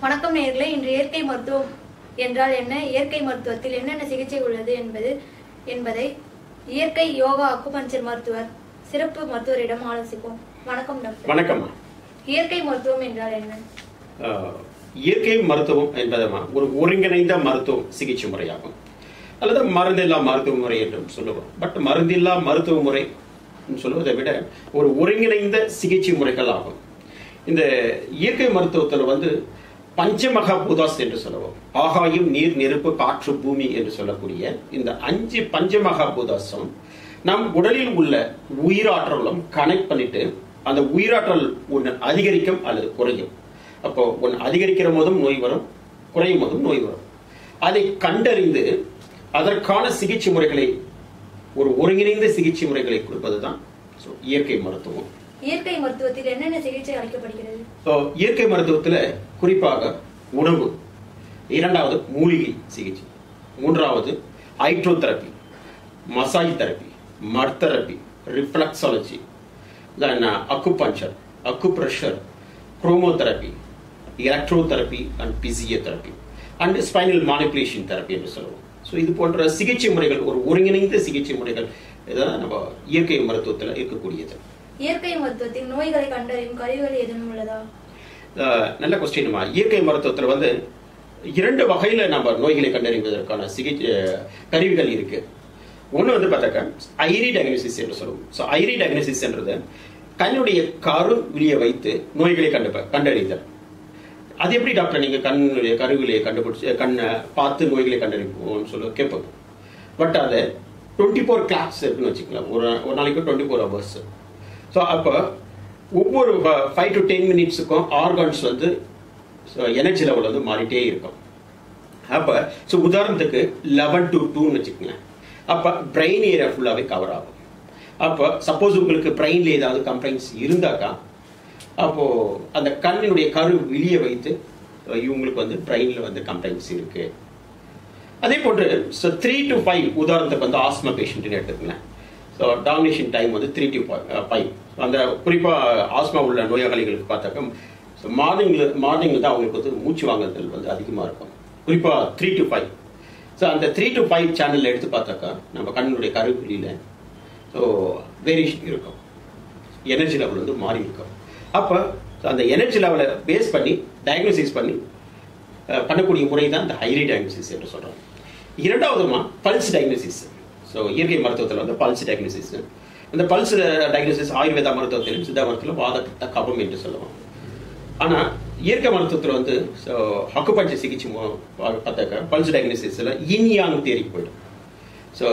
வணக்கம் நேயர்களே இன்று இயற்கை மருத்துவம் என்றால் என்ன இயற்கை மருத்துவத்தில் என்னென்ன சிகிச்சை உள்ளது என்பது என்பதை இயற்கை யோகா அக்குபஞ்சர் மருத்துவர் சிறப்பு மருத்துவரிடம் ஆலோசிப்போம் வணக்கம் டாக்டர் வணக்கம் இயற்கை மருத்துவம் என்றால் என்ன அஹ், இயற்கை மருத்துவம் என்பதுமா ஒரு ஒருங்கிணைந்த மருத்துவ சிகிச்சை முறையாகும் அல்லது மருந்தில்லா மருத்துவ முறை என்றும் சொல்லுவோம் பட் மருந்தில்லா மருத்துவ முறை சொல்லுவதை விட ஒரு ஒருங்கிணைந்த சிகிச்சை முறைகள் ஆகும் இந்த இயற்கை மருத்துவத்தில் வந்து பஞ்சமகா பூதாஸ் என்று சொல்லுவோம் ஆகாயம் நீர் நெருப்பு காற்று பூமி என்று சொல்லக்கூடிய இந்த அஞ்சு பஞ்சமகா பூதாசம் நம் உடலில் உள்ள உயிராற்றலும் கனெக்ட் பண்ணிட்டு அந்த உயிராற்றல் ஒன்று அதிகரிக்கும் அல்லது குறையும் அப்போ ஒன்று அதிகரிக்கிற போதும் நோய் வரும் குறையும் போதும் நோய் வரும் அதை கண்டறிந்து அதற்கான சிகிச்சை முறைகளை ஒரு ஒருங்கிணைந்த சிகிச்சை முறைகளை கொடுப்பதுதான் so, இயற்கை மருத்துவம் இயற்கை மருத்துவத்தில் என்னென்ன சிகிச்சை அளிக்கப்படுகிறது So, இயற்கை மருத்துவத்துல குறிப்பாக உணவு இரண்டாவது மூலிகை சிகிச்சை மூன்றாவது hydrotherapy massage therapy mud therapy reflexology then acupuncture acupressure chromotherapy electrotherapy and physiotherapy and spinal manipulation therapy என்று சொல்லுவோம் ஸோ இது போன்ற சிகிச்சை முறைகள் ஒரு ஒருங்கிணைந்த சிகிச்சை முறைகள் இதான் நம்ம இயற்கை மருத்துவத்தில் இருக்கக்கூடியது இயற்கை மருத்துவத்தில் நோய்களை கண்டறியும் கருவிகள் ஏதேனும் உள்ளதா அஹ் நல்ல கொஸ்டின்மா இயற்கை மருத்துவத்தில் வந்து இரண்டு வகையில நம்ம நோய்களை கண்டறிவதற்கான சிகிச்சை கருவிகள் இருக்கு ஒன்று வந்து பார்த்தாக்கா ஐரி டயக்னோசிஸ் என்று சொல்லுவோம் ஸோ ஐரி டயக்னோசிஸ்ன்றது கண்ணுடைய கரு விழியை வைத்து நோய்களை கண்டு கண்டறிதல் அது எப்படி டாக்டர் நீங்க கண்ணுடைய கருவிலையை கண்டுபிடிச்சு கண்ணை பார்த்து நோய்களை கண்டறிப்போம்னு சொல்ல கேட்பாங்க பட் அது டுவெண்ட்டி ஃபோர் கிளாஸ் இருக்குன்னு வச்சுக்கலாம் ஒரு ஒரு நாளைக்கு டுவெண்ட்டி ஃபோர் ஹவர்ஸ் ஸோ அப்போ ஒவ்வொரு ஃபைவ் டு டென் மினிட்ஸுக்கும் ஆர்கான்ஸ் வந்து எனர்ஜி லெவல் வந்து மாறிட்டே இருக்கும் அப்போ ஸோ உதாரணத்துக்கு லெவன் டு டூன்னு வச்சுக்கோங்க அப்போ பிரெயின் ஏரியா ஃபுல்லாகவே கவர் ஆகும் அப்போ சப்போஸ் உங்களுக்கு பிரெயினில் ஏதாவது கம்ப்ளைண்ட்ஸ் இருந்தாக்கா அப்போ அந்த கண்ணினுடைய கரு வெளியே வைத்து அஹ், இவங்களுக்கு வந்து பிரெயினில் வந்து கம்ப்ளைண்ட்ஸ் இருக்கு அதே போன்று ஸோ த்ரீ டு ஃபைவ் உதாரணத்துக்கு வந்து ஆஸ்மா பேஷண்ட்னு எடுத்துக்கங்களேன் ஸோ டாமினேஷன் டைம் வந்து த்ரீ டு ஃபைவ் அந்த குறிப்பாக ஆஸ்மா உள்ள நோயாளிகளுக்கு பார்த்தாக்க ஸோ மார்னிங்கில் மார்னிங்கில் தான் அவங்களுக்கு வந்து மூச்சு வாங்குதல் வந்து அதிகமாக இருக்கும் குறிப்பாக த்ரீ டு ஃபைவ் ஸோ அந்த த்ரீ டு ஃபைவ் சேனலில் எடுத்து பார்த்தாக்கா நம்ம கண்ணுடைய கருவிழியில் ஸோ வேரியேஷன் இருக்கும் எனர்ஜி லெவல் வந்து மாறி இருக்கும் அப்போ அந்த எனர்ஜி லெவலை பேஸ் பண்ணி டயக்னோசிஸ் பண்ணி அஹ், பண்ணக்கூடிய முறை தான் இந்த ஹைரி டயக்னோசிஸ் என்று சொல்கிறோம் இரண்டாவதுமா பல்ஸ் டயக்னோசிஸ் ஸோ இயற்கை மருத்துவத்தில் வந்து பல்ஸ் டயக்னோசிஸ் இந்த பல்ஸ் டயக்னோசிஸ் ஆயுர்வேதா மருத்துவத்திலும் சித்தா மருத்துவத்தில் வாத கபம் என்று சொல்லுவோம் ஆனால் இயற்கை மருத்துவத்தில் வந்து ஸோ அக்குபஞ்சர் சிகிச்சை மு- பா- பார்த்தாக்க பல்ஸ் டயக்னோசிஸில் இன்யாங் தேரி போயிடும் ஸோ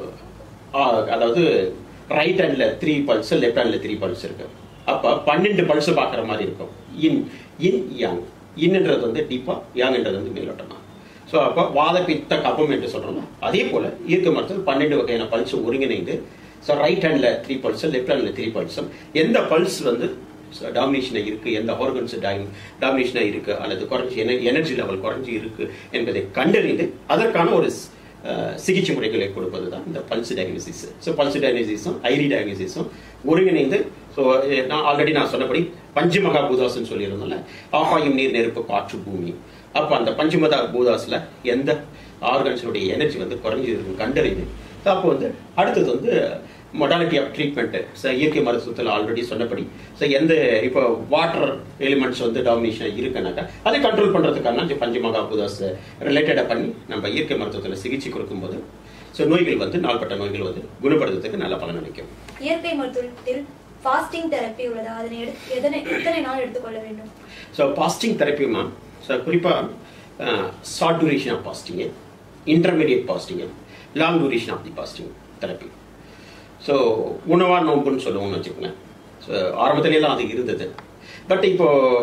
அதாவது ரைட் ஹேண்டில் த்ரீ பல்ஸ் லெஃப்ட் ஹேண்டில் த்ரீ பல்ஸ் இருக்கு அப்போ பன்னெண்டு பல்ஸ் பார்க்குற மாதிரி இருக்கும் இன் இன் யாங் இன்ன்ன்றது வந்து டீப்பா யாங்ன்றது வந்து மேலோட்டமா ஸோ அப்போ வாத பித்த கபம் என்று சொல்கிறோம் அதே போல் இயற்கை மருத்துவம் பன்னெண்டு வகையான பல்ஸ் ஒருங்கிணைந்து ஸோ ரைட் ஹேண்டில் த்ரீ பல்ஸ் லெஃப்ட் ஹேண்டில் த்ரீ பல்ஸும் எந்த பல்ஸ் வந்து டாமினேஷனாக இருக்கு எந்த ஆர்கன்ஸ் டாமினேஷனாக இருக்கு அல்லது குறைஞ்சி எனர்ஜி லெவல் குறைஞ்சி இருக்கு என்பதை கண்டறிந்து அதற்கான ஒரு ஸ்- அஹ், சிகிச்சை முறைகளை கொடுப்பது தான் இந்த பல்ஸ் டயக்னோசிஸ் ஸோ பல்ஸ் டயக்னோசிஸும் ஐரி டயக்னோசிஸும் ஒருங்கிணைந்து ஸோ நான் ஆல்ரெடி நான் சொன்னபடி பஞ்சமகா பூதாஸ்ன்னு சொல்லியிருந்தோம்ல ஆகாயம் நீர் நெருப்பு காற்று பூமி அப்போ அந்த பஞ்சமதா பூதாஸ்ல எந்த ஆர்கன்ஸினுடைய எனர்ஜி வந்து குறைஞ்சி இருக்கும் கண்டறிந்து அப்போ வந்து அடுத்தது வந்து மொடாலிட்டி ஆஃப் ட்ரீட்மெண்ட் இயற்கை மருத்துவத்தில் ஆல்ரெடி சொன்னபடி ஸோ எந்த இப்போ வாட்டர் எலிமெண்ட்ஸ் வந்து டாமினேஷன் இருக்குனாக்கா அதை கண்ட்ரோல் பண்ணுறதுக்கான இந்த பஞ்சமகா பூதாஸ் ரிலேட்டடாக பண்ணி நம்ம இயற்கை மருத்துவத்தில் சிகிச்சை கொடுக்கும்போது ஸோ நோய்கள் வந்து நாள்பட்ட நோய்கள் வந்து குணப்படுத்துறதுக்கு நல்ல பலன் அளிக்கும் இயற்கை மருத்துவத்தில் ஃபாஸ்டிங் தெரப்பி உள்ளதா அதனை எடுத்து எதனை எத்தனை நாள் எடுத்துக்கொள்ள வேண்டும் ஸோ பாஸ்டிங் தெரப்பியுமா ஸோ குறிப்பாக ஷார்ட் டூரேஷன் ஆஃப் பாஸ்டிங்கு இன்டர்மீடியட் பாஸ்டிங்கு long duration of the fasting therapy so உணவா நோம்புன்னு சொல்லுவோம்னு வச்சுக்கோங்க ஸோ ஆரம்பத்துலலாம் அது இருந்தது பட் இப்போ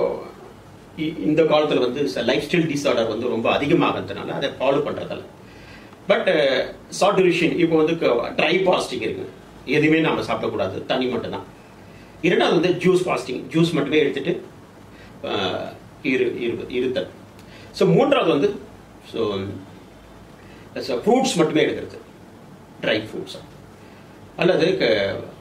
இ- இந்த காலத்தில் வந்து லைஃப் ஸ்டைல் டிஸார்டர் வந்து ரொம்ப அதிகமாகிறதுனால அதை ஃபாலோ பண்ணுறதால பட் ஷார்ட் டூரேஷன் இப்போ வந்து ட்ரை பாஸ்டிங் இருக்கு எதுவுமே நம்ம சாப்பிடக்கூடாது தண்ணி மட்டும்தான் இரண்டாவது வந்து ஜூஸ் ஃபாஸ்டிங் ஜூஸ் மட்டுமே எடுத்துட்டு ஆஹ், இரு இரு- இருத்தல் ஸோ மூன்றாவது வந்து ஸோ ஃப்ரூட்ஸ் மட்டுமே எடுக்கிறது ட்ரை ஃப்ரூட்ஸ் அல்லது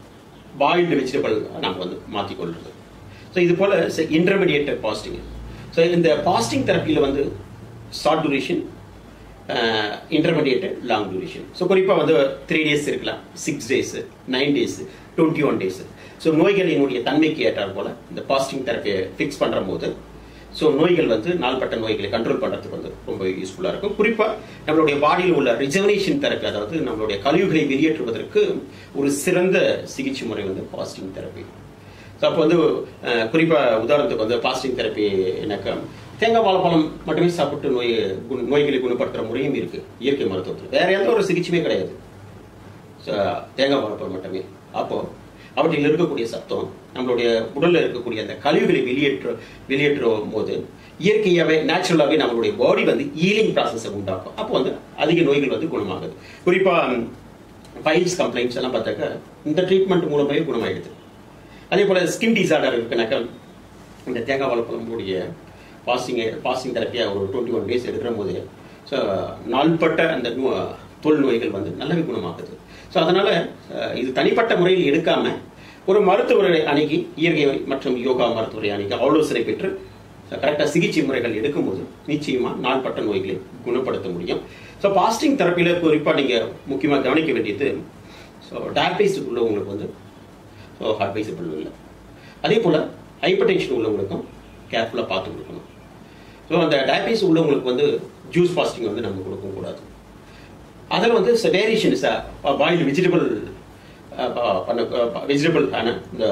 பாயில்டு வெஜிடபிள் நம்ம வந்து மாற்றிக்கொள்றது ஸோ இது போல் இன்டர்மீடியேட் பாஸ்டிங் ஸோ இந்த பாஸ்டிங் தெரப்பியில் வந்து short duration intermediate long duration so குறிப்பாக வந்து த்ரீ டேஸ் இருக்கலாம் six days nine days twenty one days so நோய்களினுடைய தன்மைக்கு ஏற்றார் போல இந்த பாஸ்டிங் தெரப்பியை ஃபிக்ஸ் பண்ணுற போது ஸோ நோய்கள் வந்து நாள்பட்ட நோய்களை கண்ட்ரோல் பண்ணுறதுக்கு வந்து ரொம்ப யூஸ்ஃபுல்லாக இருக்கும் குறிப்பாக நம்மளுடைய பாடியில் உள்ள ரிஜர்வனேஷன் தெரப்பி அதாவது நம்மளுடைய கழிவுகளை வெளியேற்றுவதற்கு ஒரு சிறந்த சிகிச்சை முறை வந்து பாஸ்டிங் தெரப்பி ஸோ அப்போ வந்து அஹ், குறிப்பா உதாரணத்துக்கு வந்து பாஸ்டிங் தெரப்பி எனக்கு தேங்காய் வாழைப்பழம் மட்டுமே சாப்பிட்டு நோய் குண- நோய்களை குணப்படுத்துற முறையும் இருக்கு இயற்கை மருத்துவத்தில் வேற எந்த ஒரு சிகிச்சையுமே கிடையாது ஸோ தேங்காய் வாழைப்பழம் மட்டுமே அப்போ அவற்றில் இருக்கக்கூடிய சத்தம் நம்மளுடைய உடல்ல இருக்கக்கூடிய அந்த கழிவுகளை வெளியேற்ற வெளியேற்றும் போது இயற்கையாகவே நேச்சுரலாகவே நம்மளுடைய பாடி வந்து ஈலிங் ப்ராசஸை உண்டாக்கும் அப்போ வந்து அதிக நோய்கள் வந்து குணமாகுது குறிப்பா ஃபைல்ஸ் கம்ப்ளைண்ட்ஸ் எல்லாம் பார்த்தாக்க இந்த ட்ரீட்மெண்ட் மூலமாகவே குணமாயிடுது அதே போல ஸ்கின் டிசார்டர் இருக்குனாக்கா இந்த தேங்காய் வாழைப்பழமுடைய பாசிங் பாசிங் தெரப்பியாக ஒரு டுவெண்ட்டி ஒன் டேஸ் எடுக்கிற போது ஸோ நாள்பட்ட அந்த நோ- தோல் நோய்கள் வந்து நல்லாவே குணமாகுது ஸோ அதனால அஹ், இது தனிப்பட்ட முறையில் எடுக்காம ஒரு மருத்துவரை அணுகி இயற்கை மற்றும் யோகா மருத்துவரை அணுகி ஆலோசனை பெற்று கரெக்டாக சிகிச்சை முறைகள் எடுக்கும்போது நிச்சயமா நாள்பட்ட நோய்களை குணப்படுத்த முடியும் ஸோ பாஸ்டிங் தெரப்பியில் குறிப்பாக நீங்கள் முக்கியமாக கவனிக்க வேண்டியது ஸோ டயபிட்டிஸ் உள்ளவங்களுக்கு வந்து ஸோ அட்வைசபிள் இல்லை அதே போல் ஹைப்பர் டென்ஷன் உள்ளவங்களுக்கும் கேர்ஃபுல்லாக பார்த்து கொடுக்கணும் ஸோ அந்த டயபிட்டிஸ் உள்ளவங்களுக்கு வந்து ஜூஸ் ஃபாஸ்டிங் வந்து நம்ம கொடுக்க கூடாது அதில் வந்து வேரியேஷன் பாயில் வெஜிடபிள் பண்ண வெஜிடபிள் ஆன இந்த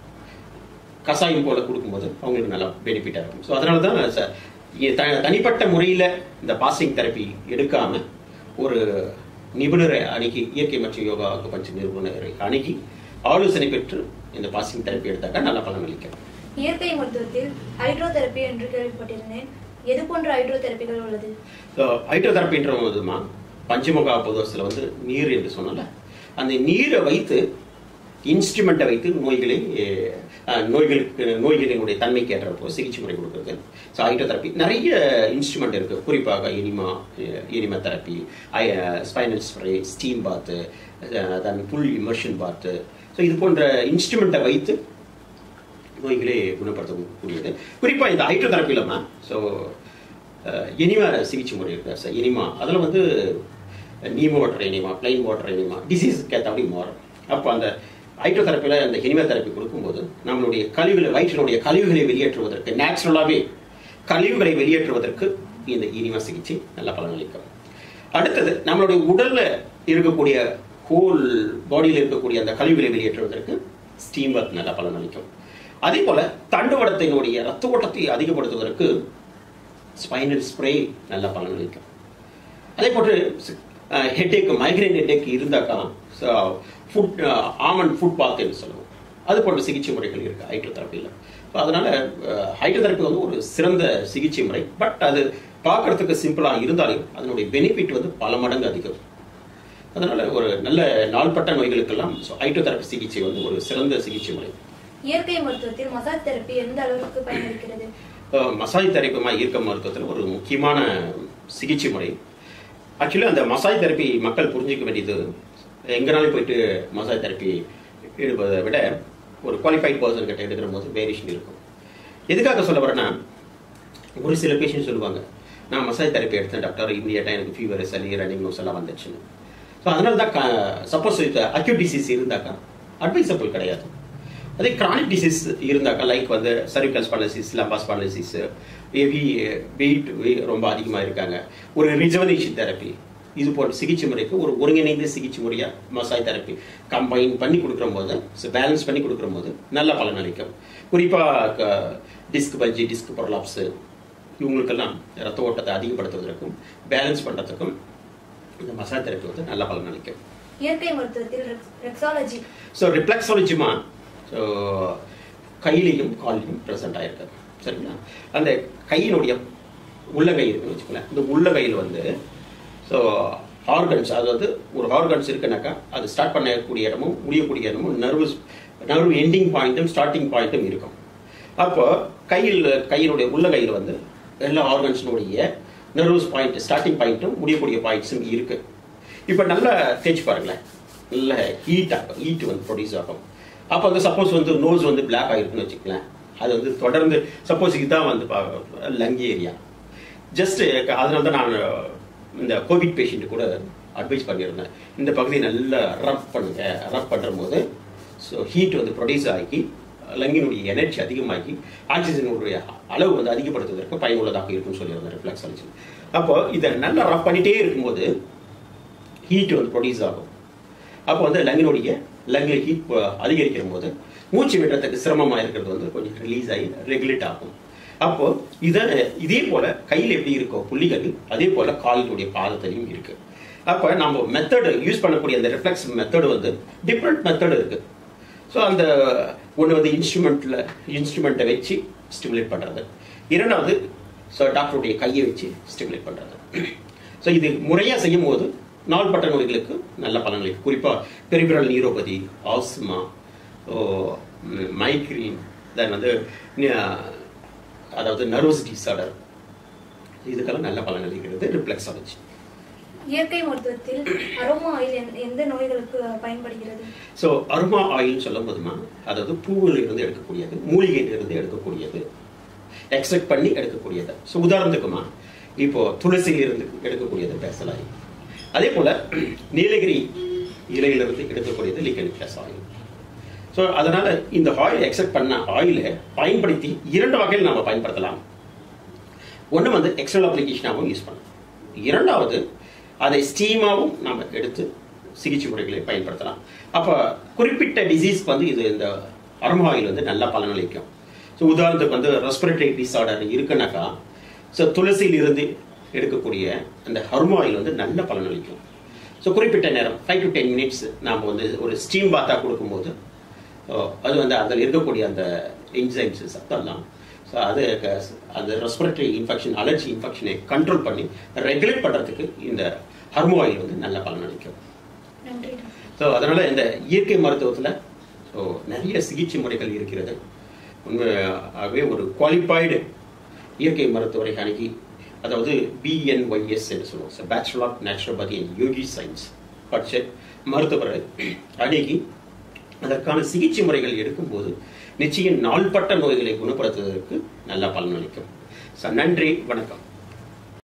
கசாயம் போல கொடுக்கும்போது அவங்களுக்கு நல்லா பெனிஃபிட்டாக இருக்கும் ஸோ அதனால தான் ச- இ- த- தனிப்பட்ட முறையில் இந்த பாஸ்டிங் தெரப்பி எடுக்காம ஒரு நிபுணரை அணுகி இயற்கை மற்றும் யோகா பஞ்ச நிபுணரை அணுகி ஆலோசனை பெற்று இந்த பாஸ்டிங் தெரப்பி எடுத்தாக்கா நல்ல பலன் அளிக்கும் இயற்கை மருத்துவத்தில் ஹைட்ரோதெரப்பி என்று கேள்விப்பட்டிருந்தேன் எது போன்ற ஹைட்ரோதெரப்பிகள் உள்ளது ஸோ ஹைட்ரோதெரப்பின்ற போதுமா பஞ்சமுக புதர்ஸில் வந்து நீர் என்று சொன்னல அந்த நீரை வைத்து இன்ஸ்ட்ருமெண்ட்டை வைத்து நோய்களை அஹ், நோய்களுக்கு நோய்களினுடைய தன்மைக்கு ஏற்றப்போ சிகிச்சை முறை கொடுக்குறது ஸோ ஹைட்ரோதெரப்பி நிறைய இன்ஸ்ட்ருமெண்ட் இருக்கு குறிப்பாக enema enema therapy spinal spray steam bath then புல் இமர்ஷன் பாத்து ஸோ இது போன்ற இன்ஸ்ட்ருமெண்ட்டை வைத்து நோய்களை குணப்படுத்தக்கூடியது குறிப்பாக இந்த ஹைட்ரோதெரப்பி இல்லாமல் ஸோ இனிமா சிகிச்சை முறை இருக்கு சார் இனிமா அதில் வந்து neem water enema plain water enema டிசீஸ்க்கு ஏற்றபடி மாறும் அப்போ அந்த ஹைட்ரோதெரப்பியில் அந்த இனிமா தெரப்பி கொடுக்கும்போது நம்மளுடைய கழிவுகளை வயிற்றினுடைய கழிவுகளை வெளியேற்றுவதற்கு நேச்சுரலாகவே கழிவுகளை வெளியேற்றுவதற்கு இந்த இனிமா சிகிச்சை நல்ல பலனளிக்கும் அடுத்தது நம்மளுடைய உடல்ல இருக்கக்கூடிய ஹோல் பாடியில் இருக்கக்கூடிய அந்த கழிவுகளை வெளியேற்றுவதற்கு ஸ்டீம் பாத் நல்ல பலனளிக்கும் அதே போல தண்டுவடத்தினுடைய ரத்த ஓட்டத்தை அதிகப்படுத்துவதற்கு ஸ்பைனல் ஸ்ப்ரே நல்ல பலனளிக்கும் அதே போன்று ஹெட்டேக் மைக்ரைன் ஹெட்டேக் இருந்தாக்கா ஃபுட் ஆமன் ஃபுட் பாத் என்று சொல்லுவோம் அது போன்ற சிகிச்சை முறைகள் இருக்கு ஹைட்ரோதெரப்பியில் அதனால ஹைட்ரோதெரப்பி வந்து ஒரு சிறந்த சிகிச்சை முறை பட் அது பார்க்கறதுக்கு சிம்பிளா இருந்தாலும் அதனுடைய பெனிஃபிட் வந்து பல மடங்கு அதிகம் அதனால ஒரு நல்ல நாள்பட்ட நோய்களுக்கெல்லாம் ஹைட்ரோதெரப்பி சிகிச்சை வந்து ஒரு சிறந்த சிகிச்சை முறை இயற்கை மருத்துவத்தில் மசாஜ் தெரப்பி எந்த அளவுக்கு பயனளிக்கிறது அஹ் மசாஜ் தெரப்பிமா ஈர்க்க மருத்துவத்தில் ஒரு முக்கியமான சிகிச்சை முறை ஆக்சுவலி அந்த மசாஜ் தெரப்பி மக்கள் புரிஞ்சிக்க வேண்டியது எங்கனாலும் போயிட்டு மசாஜ் தெரப்பி எடுப்பதை விட ஒரு குவாலிஃபைட் பர்சன் கிட்ட எடுக்கிற போது வேரியேஷன் இருக்கும் எதுக்காக சொல்ல வரேன்னா ஒரு சில பேஷண்ட் சொல்லுவாங்க நான் மசாஜ் தெரப்பி எடுத்தேன் டாக்டர் இமீடியட்டாக எனக்கு ஃபீவர் சளி ரன்னிங் நோஸ் எல்லாம் வந்துச்சுன்னு ஸோ அதனால தான் சப்போஸ் அக்யூட் டிசீஸ் இருந்தாக்கா அட்வைசபிள் கிடையாது அதே கிரானிக் டிசீஸ் இருந்தாக்கா லைக் வந்து cervical spondylosis lumbar spondylosis heavy weight ரொம்ப அதிகமாக இருக்காங்க ஒரு ரிஜவனேஷன் தெரப்பி இது போன்ற சிகிச்சை முறைக்கு ஒரு ஒருங்கிணைந்த சிகிச்சை முறையாக மசாஜ் தெரப்பி கம்பைன் பண்ணி கொடுக்குற போது பேலன்ஸ் பண்ணி கொடுக்குற போது நல்ல பலன் அளிக்கும் குறிப்பாக டிஸ்க் பல்ஜி டிஸ்க் ப்ரொலாப்ஸு இவங்களுக்கெல்லாம் ரத்த ஓட்டத்தை அதிகப்படுத்துவதற்கும் பேலன்ஸ் பண்ணுறதுக்கும் இந்த மசாஜ் தெரப்பி வந்து நல்ல பலன் அளிக்கும் இயற்கை மருத்துவத்தில் ரெக்ஸாலஜி ஸோ ரிப்ளெக்ஸாலஜிமா ஸோ கையிலையும் கால்லையும் ப்ரெசென்ட் ஆயிருக்கு சரிங்களா அந்த கையினுடைய உள்ளகை இருக்குன்னு வச்சுக்கோங்களேன் இந்த உள்ளகையில் வந்து ஸோ ஆர்கன்ஸ் அதாவது ஒரு ஆர்கன்ஸ் இருக்குனாக்கா அது ஸ்டார்ட் பண்ணக்கூடிய இடமும் முடியக்கூடிய இடமும் நர்வஸ் நர்வ் எண்டிங் பாயிண்ட்டும் ஸ்டார்டிங் பாயிண்ட்டும் இருக்கும் அப்போ கையில் கையினுடைய உள்ளகையில் வந்து எல்லா ஆர்கன்ஸினுடைய நர்வஸ் பாயிண்ட் ஸ்டார்டிங் பாயிண்ட்டும் முடியக்கூடிய பாயிண்ட்ஸும் இருக்கு இப்போ நல்லா தேய்ச்சி பாருங்களேன் நல்ல ஹீட் ஆகும் ஹீட் வந்து ப்ரொடியூஸ் ஆகும் அப்போ வந்து சப்போஸ் வந்து நோஸ் வந்து பிளாக் ஆகிருக்குன்னு வச்சுக்கலாம் அது வந்து தொடர்ந்து சப்போஸ் இதுதான் வந்து லங் ஏரியா ஜஸ்ட் அதனால தான் நான் இந்த கோவிட் பேஷண்ட் கூட அட்வைஸ் பண்ணியிருந்தேன் இந்த பகுதியை நல்லா ரப் பண்ணுங்க ரப் பண்ணுற போது ஸோ ஹீட் வந்து ப்ரொடியூஸ் ஆகி லங்கினுடைய எனர்ஜி அதிகமாகி ஆக்சிஜனுடைய அளவு வந்து அதிகப்படுத்துவதற்கு பயனுள்ளதாக இருக்கும்னு சொல்லியிருந்தேன் ரிஃப்ளெக்ஸாலஜி அப்போ இதை நல்லா ரப் பண்ணிட்டே இருக்கும்போது ஹீட் வந்து ப்ரொடியூஸ் ஆகும் அப்போ வந்து லங்கினுடைய லங்ல ஹீட் அதிகரிக்கிற போது மூச்சு விடுறதுக்கு சிரமமாக இருக்கிறது வந்து கொஞ்சம் ரிலீஸ் ஆகி ரெகுலேட் ஆகும் அப்போ இதை இதே போல கையில் எப்படி இருக்கோ புள்ளிகள் அதே போல காலினுடைய பாதத்திலையும் இருக்கு அப்போ நம்ம மெத்தடு யூஸ் பண்ணக்கூடிய அந்த ரிஃப்ளெக்ஸ் மெத்தடு வந்து டிஃப்ரெண்ட் மெத்தடு இருக்கு ஸோ அந்த ஒன்று வந்து இன்ஸ்ட்ருமெண்ட்டில் இன்ஸ்ட்ருமெண்ட்டை வச்சு ஸ்டிமுலேட் பண்ணுறது இரண்டாவது ஸோ டாக்டருடைய கையை வச்சு ஸ்டிமுலேட் பண்ணுறது ஸோ இது முறையாக செய்யும் போது நாள்பட்ட நோய்களுக்கு நல்ல பலன்கள் இருக்கு குறிப்பாக பெரிபிரல் நீரோபதி ஆஸ்மா மைக்ரீன் தென் வந்து அதாவது நர்வஸ் டிசார்டர் இதுக்கெல்லாம் நல்ல பலன்கள் இருக்கிறது ரிப்ளெக்ஸாலஜி இயற்கை மருத்துவத்தில் அரோமா ஆயில் எந்த- எந்த நோய்களுக்கு பயன்படுகிறது ஸோ அருமா ஆயில்னு சொல்லும் போதுமா அதாவது பூவில் இருந்து எடுக்கக்கூடியது மூலிகையில இருந்து எடுக்கக்கூடியது எக்ஸ்ட்ராக்ட் பண்ணி எடுக்கக்கூடியது ஸோ உதாரணத்துக்குமா இப்போ துளசியில் இருந்து எடுக்கக்கூடியது பேசல் ஆயில் அதே போல நீலகிரி இலையிலிருந்து எடுக்கக்கூடியது லிகனிக்லஸ் ஆயில் ஸோ அதனால இந்த ஆயில் எக்ஸ்ட்ராக்ட் பண்ண ஆயிலை பயன்படுத்தி இரண்டு வகையில் நம்ம பயன்படுத்தலாம் ஒன்று வந்து எக்ஸ்டர்னல் அப்ளிகேஷனாகவும் யூஸ் பண்ணலாம் இரண்டாவது அதை ஸ்டீமாவும் நம்ம எடுத்து சிகிச்சை முறைகளை பயன்படுத்தலாம் அப்போ குறிப்பிட்ட டிசீஸ்க்கு வந்து இது இந்த அரும ஆயில் வந்து நல்ல பலனளிக்கும் ஸோ உதாரணத்துக்கு வந்து ரெஸ்பிரேட்டரி டிசார்டர் இருக்குனாக்கா ஸோ துளசியில் இருந்து எடுக்கக்கூடிய அந்த ஹர்மோ ஆயில் வந்து நல்ல பலனளிக்கும் ஸோ குறிப்பிட்ட நேரம் ஃபைவ் டு டென் மினிட்ஸ் நாம் வந்து ஒரு ஸ்டீம் பாத்தா கொடுக்கும்போது அஹ், அது வந்து அதில் இருக்கக்கூடிய அந்த என்சைம்ஸ் சத்தம்லாம் ஸோ அது க- அந்த ரெஸ்பிரேட்டரி இன்ஃபெக்ஷன் அலர்ஜி இன்ஃபெக்ஷனை கண்ட்ரோல் பண்ணி ரெகுலேட் பண்ணுறதுக்கு இந்த ஹர்மோ ஆயில் வந்து நல்ல பலனளிக்கும் நன்றி ஸோ அதனால இந்த இயற்கை மருத்துவத்தில் ஸோ நிறைய சிகிச்சை முறைகள் இருக்கிறது உண்மையாகவே ஒரு குவாலிஃபைடு இயற்கை மருத்துவரை அணுகி அதாவது பிஎன்ஒய்எஸ் என்று சொல்லுவோம் bachelor of naturopathy and yogi science படிச்ச மருத்துவரை அணுகி அதற்கான சிகிச்சை முறைகள் எடுக்கும்போது நிச்சயம் நாள்பட்ட நோய்களை குணப்படுத்துவதற்கு நல்ல பலனளிக்கும் ஸோ நன்றி வணக்கம்